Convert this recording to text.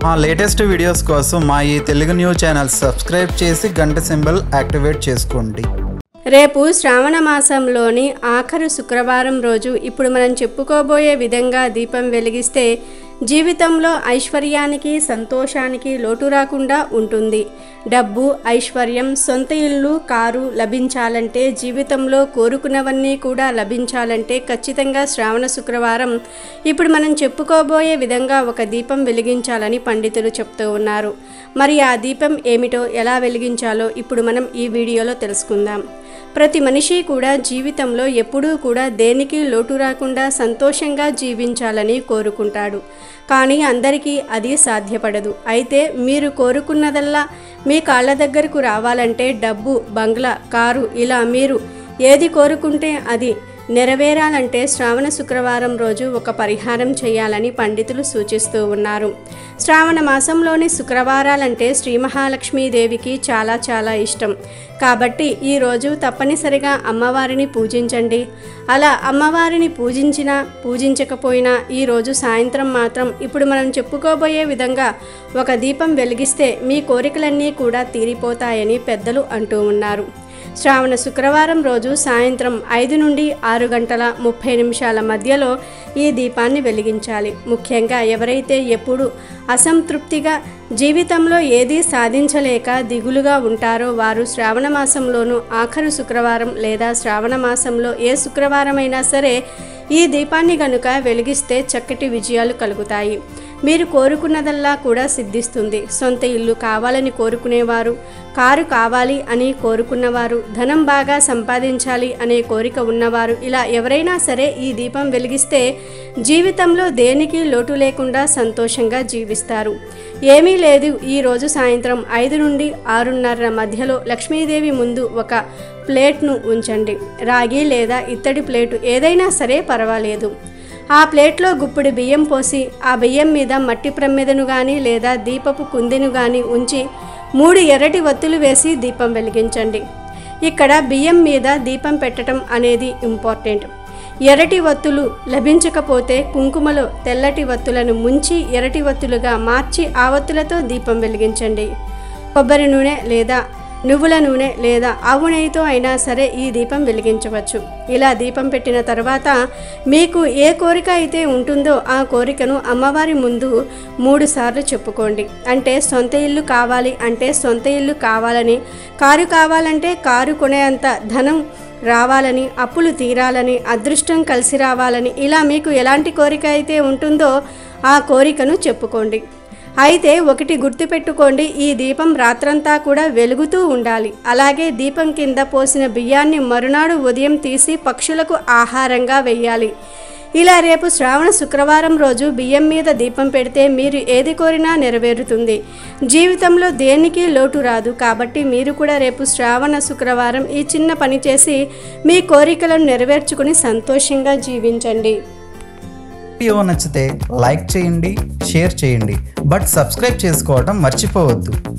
మా latest videos కోసం మా ఈ తెలుగు న్యూస్ ఛానల్ సబ్స్క్రైబ్ చేసి గంట సింబల్ యాక్టివేట్ చేసుకోండి రేపు శ్రావణ మాసంలోని ఆఖరు శుక్రవారం రోజు ఇప్పుడు మనం చెప్పుకోబోయే విధంగా దీపం వెలిగిస్తే జీవితంలో ఐశ్వర్యానికి సంతోషానికి లోటు రాకుండా ఉంటుంది డబ్బు ఐశ్వర్యం సొంత ఇల్లు కారు లభించాలంటే జీవితంలో కోరుకున్నవన్నీ కూడా లభించాలంటే ఖచ్చితంగా శ్రావణ శుక్రవారం ఇప్పుడు మనం చెప్పుకోబోయే విధంగా ఒక దీపం వెలిగించాలని పండితులు చెప్తూ ఉన్నారు మరి ఆ దీపం ఏమిటో ఎలా వెలిగించాలో ఇప్పుడు మనం ఈ వీడియోలో తెలుసుకుందాం ప్రతి మనిషి కూడా జీవితంలో ఎప్పుడూ కూడా దేనికి లోటు రాకుండా సంతోషంగా జీవించాలని కోరుకుంటాడు కానీ అందరికీ అది సాధ్యపడదు అయితే మీరు కోరుకున్నదల్లా మీ కాళ్ళ దగ్గరకు రావాలంటే డబ్బు బంగ్లా కారు ఇలా మీరు ఏది కోరుకుంటే అది నెరవేరాలంటే శ్రావణ శుక్రవారం రోజు ఒక పరిహారం చేయాలని పండితులు సూచిస్తూ ఉన్నారు శ్రావణ మాసంలోని శుక్రవారాలంటే శ్రీ మహాలక్ష్మీదేవికి చాలా చాలా ఇష్టం కాబట్టి ఈరోజు తప్పనిసరిగా అమ్మవారిని పూజించండి అలా అమ్మవారిని పూజించినా పూజించకపోయినా ఈరోజు సాయంత్రం మాత్రం ఇప్పుడు మనం చెప్పుకోబోయే విధంగా ఒక దీపం వెలిగిస్తే మీ కోరికలన్నీ కూడా తీరిపోతాయని పెద్దలు అంటూ ఉన్నారు శ్రావణ శుక్రవారం రోజు సాయంత్రం ఐదు నుండి ఆరు గంటల ముప్పై నిమిషాల మధ్యలో ఈ దీపాన్ని వెలిగించాలి ముఖ్యంగా ఎవరైతే ఎప్పుడు అసంతృప్తిగా జీవితంలో ఏదీ సాధించలేక దిగులుగా ఉంటారో వారు శ్రావణ మాసంలోనూ ఆఖరు శుక్రవారం లేదా శ్రావణ మాసంలో ఏ శుక్రవారమైనా సరే ఈ దీపాన్ని గనుక వెలిగిస్తే చక్కటి విజయాలు కలుగుతాయి మీరు కోరుకున్నదల్లా కూడా సిద్ధిస్తుంది సొంత ఇల్లు కావాలని కోరుకునేవారు కారు కావాలి అని కోరుకున్నవారు ధనం బాగా సంపాదించాలి అనే కోరిక ఉన్నవారు ఇలా ఎవరైనా సరే ఈ దీపం వెలిగిస్తే జీవితంలో దేనికి లోటు లేకుండా సంతోషంగా జీవిస్తారు ఏమీ లేదు ఈరోజు సాయంత్రం ఐదు నుండి ఆరున్నర మధ్యలో లక్ష్మీదేవి ముందు ఒక ప్లేట్ను ఉంచండి రాగి లేదా ఇత్తడి ప్లేటు ఏదైనా సరే పర్వాలేదు ఆ ప్లేట్లో గుప్పిడి బియ్యం పోసి ఆ బియ్యం మీద మట్టి ప్రమ్మెదను కానీ లేదా దీపపు కుందెను కానీ ఉంచి మూడు ఎర్రటి ఒత్తులు వేసి దీపం వెలిగించండి ఇక్కడ బియ్యం మీద దీపం పెట్టడం అనేది ఇంపార్టెంట్ ఎర్రటి ఒత్తులు లభించకపోతే కుంకుమలో తెల్లటి ఒత్తులను ముంచి ఎర్రటి ఒత్తులుగా మార్చి ఆ ఒత్తులతో దీపం వెలిగించండి కొబ్బరి నూనె లేదా నువ్వుల నూనె లేదా ఆవు నెయ్యితో అయినా సరే ఈ దీపం వెలిగించవచ్చు ఇలా దీపం పెట్టిన తర్వాత మీకు ఏ కోరిక అయితే ఉంటుందో ఆ కోరికను అమ్మవారి ముందు మూడు సార్లు చెప్పుకోండి అంటే సొంత ఇల్లు కావాలి అంటే సొంత ఇల్లు కావాలని కారు కావాలంటే కారు కొనేంత ధనం రావాలని అప్పులు తీరాలని అదృష్టం కలిసి రావాలని ఇలా మీకు ఎలాంటి కోరిక అయితే ఉంటుందో ఆ కోరికను చెప్పుకోండి అయితే ఒకటి గుర్తుపెట్టుకోండి ఈ దీపం రాత్రంతా కూడా వెలుగుతూ ఉండాలి అలాగే దీపం కింద పోసిన బియ్యాన్ని మరునాడు ఉదయం తీసి పక్షులకు ఆహారంగా వెయ్యాలి ఇలా రేపు శ్రావణ శుక్రవారం రోజు బియ్యం మీద దీపం పెడితే మీరు ఏది కోరినా నెరవేరుతుంది జీవితంలో దేనికి లోటు రాదు కాబట్టి మీరు కూడా రేపు శ్రావణ శుక్రవారం ఈ చిన్న పని చేసి మీ కోరికలను నెరవేర్చుకుని సంతోషంగా జీవించండి వీడియో నచ్చితే లైక్ చేయండి షేర్ చేయండి బట్ సబ్స్క్రైబ్ చేసుకోవడం మర్చిపోవద్దు